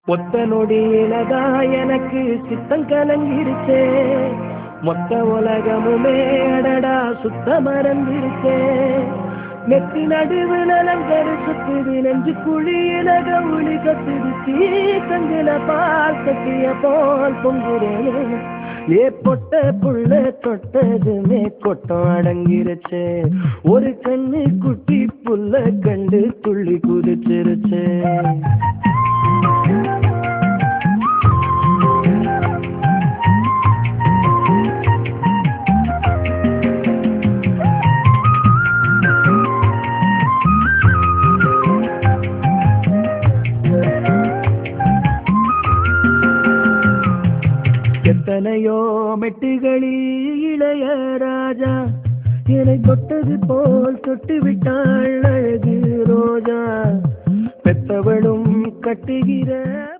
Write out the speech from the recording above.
ஒத்த நொடியிலதா எனக்கு சித்தம் கலங்கிருச்சே மொத்த உலகமுமே அடடா சுத்த மறந்திருச்சே நெத்தி நடுவில் அலங்கரு சுத்துது நெஞ்சு குழியில கவுளி கத்துது தீ கஞ்சில பால் கட்டிய போல் பொங்குறேனே ஏ பொட்ட புள்ள தொட்டதுமே கொட்டம் அடங்கிருச்சு ஒரு கண்ணு குட்டி புல்ல கண்டு துள்ளி குதிச்சிருச்சு எத்தனையோ மெட்டுகளில் இளைய ராஜா என்னை தொட்டது போல் தொட்டு விட்டாள் அழகு ரோஜா பெத்தவளும் கட்டுகிற